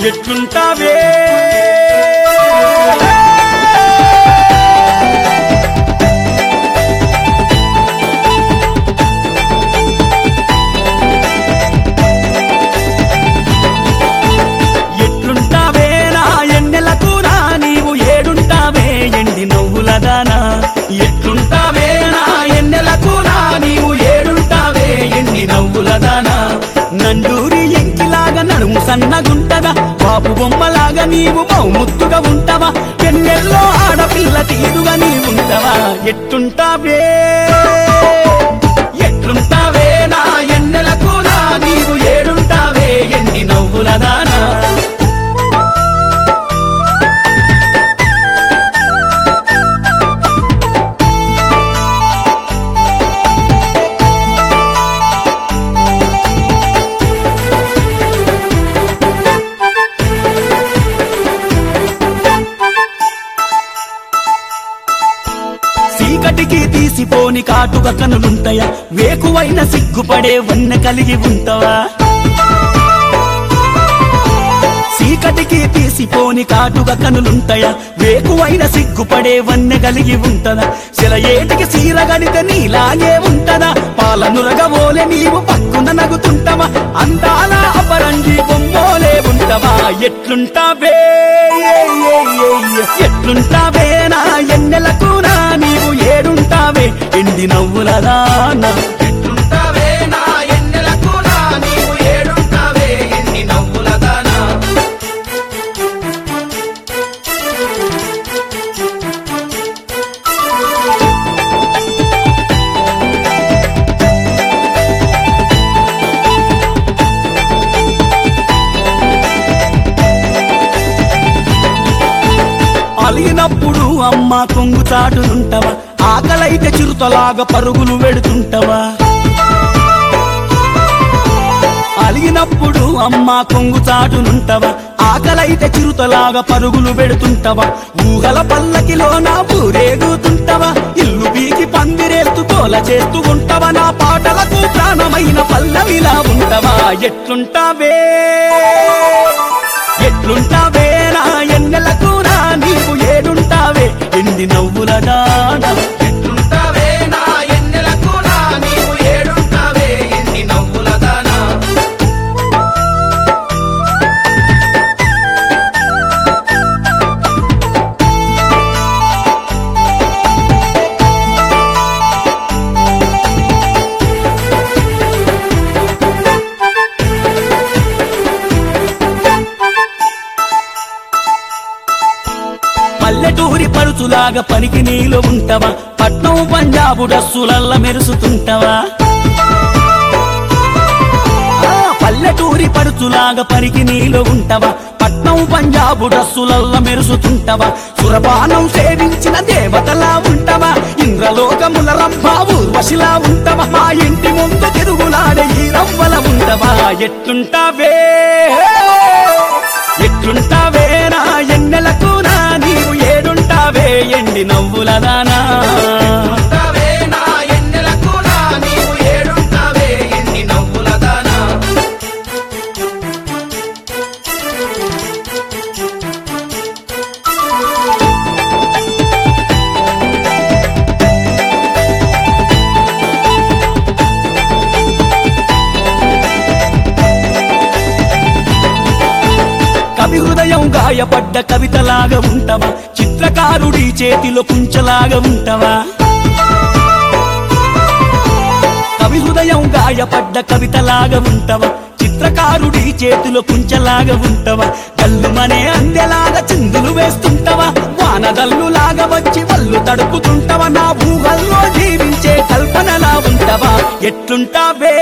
ఎట్లుంటావే ఎట్లుంటావే నా ఎన్నెలకు నా నీవు ఏడుంటావే ఎండి నవ్వుల దానా ఎట్లుంటావే నా ఎన్నెలకు నా నీవు ఏడుంటావే ఎండి నవ్వుల దానా నండూరి ఎంకిలాగా నడుము సన్నగుంటదా బాపు బొమ్మలాగా నీవు బహుముత్తుగా ఉంటావా ఎన్నెల్లో ఆడపిల్ల తీరుగా నీవుంటవా ఎట్లుంటావే ఎట్లుంటావే నా ఎన్నెలకు నా నీవు ఏడుంటావే ఎన్ని నవ్వుల దానా చీకటికి తీసిపోని కాటుక కనులుంటాయా వేకువైన సిగ్గుపడే వన్నె కలిగి ఉంటావా చీకటికి తీసిపోని కాటుక కనులుంటాయా వేకువైన సిగ్గుపడే వన్నె కలిగి ఉంటదా శిలయేటికి సీర గడితే నీలాగే ఉంటదా పాలనురగబోలే నీవు పక్కున నగుతుంటవా అందాల అపరంజి బొమ్మోలే ఉంటవా ఎట్లుంటావే ఎట్లుంటావే నా ఎన్నెలకు నా నీవు ఏడుంటావే ఎండి నవ్వుల దానా ఎట్లుంటావే నా ఎన్నెలకు నా నీవు ఏడుంటావే ఎన్ని నవ్వుల దానా అలిగినప్పుడు అమ్మ కొంగు చాటునుంటవా ఆకలైతే చిరుతలాగా పరుగులు వెడుతుంటవా అలిగినప్పుడు అమ్మ కొంగు చాటునుంటవా ఆకలైతే చిరుతలాగా పరుగులు పెడుతుంటవా ఊహల పల్లకిలో నా ఊరేగుతుంటవా ఇల్లు పీకి పందిరేస్తూ తోల చేస్తూ ఉంటవా నా పాటలకు ప్రాణమైన పల్లవిలా ఉంటవా ఎట్లుంటావే ఎట్లుంటావే నా ఎన్నెలకు నా నీవు ఏడుంటావే ఎండి నవ్వుల దానా ఎట్లుంటావే నా ఎన్నెలకు నా నీవు ఏడుంటావే ఎన్ని నవ్వుల దానా పల్లెటూరి పరుచులాగా పనికి నీలో ఉంటవా పట్నం పంజాబు డస్సులల్ల మెరుసుతుంటవా ఆ, పల్లెటూరి పరుచులాగా పనికి నీలో ఉంటవా పట్నం పంజాబు డస్సులల్ల మెరుసుతుంటవా సురపానం సేవించిన దేవతలా ఉంటవా ఇంద్రలోకముల రంభావు వశిలా ఉంటవా మా ఇంటి ముందు తిరుగులాడే ఈ రవ్వల ఉంటవా ఎట్లుంటావే ఎట్లుంటావే నా ఎన్నెలకు నా నీవు ఏడుంటావే ఎండి నవ్వుల దానా ఎట్లుంటావే నా ఎన్నెలకు నా నీవు ఏడుంటావే ఎన్ని నవ్వుల దానా కవి హృదయం గాయపడ్డ కవితలాగా ఉంటవా చిత్రకారుడి చేతిలో కుంచలాగా ఉంటవా కవి హృదయం గాయపడ్డ కవితలాగా ఉంటవా చిత్రకారుడి చేతిలో కుంచలాగా ఉంటవా కల్లుమనే అందెలాగా చిందులు వేస్తుంటవా వానదల్లులాగా వచ్చి వల్లు తడుపుతుంటవా నా భూగల్లో జీవించే కల్పనలా ఉంటవా ఎట్లుంటావే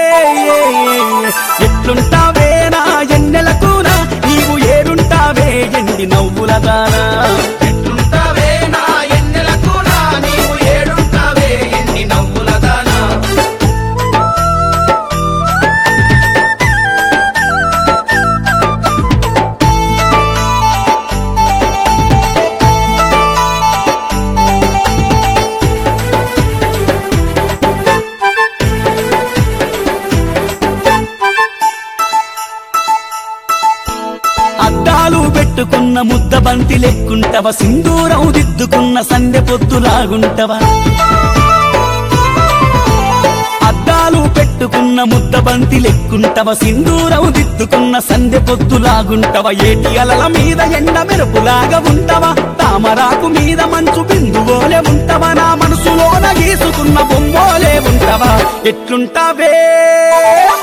ఎట్లుంటావే నా ఎన్నెలకు నా నీవు ఏడుంటావే ఎండి నవ్వుల దానా ఎట్లుంటావే నా ఎన్నెలకు నా నీవు ఏడుంటావే ఎన్ని నవ్వుల దానా పెట్టుకున్న ముద్ద బంతి లెక్కుంటవ సింధూరం దిద్దుకున్న సందె పొద్దులాగుంటవా అద్దాలు పెట్టుకున్న ముద్ద బంతి లెక్కుంటవ సింధూరం దిద్దుకున్న సందె పొద్దులాగుంటవ ఏటి అలల మీద ఎండ మెరుపులాగా ఉంటవా తామరాకు మీద మంచు బిందువోలే ఉంటవా నా మనసులోన గీసుకున్న బొమ్మోలే ఉంటవా ఎట్లుంటావే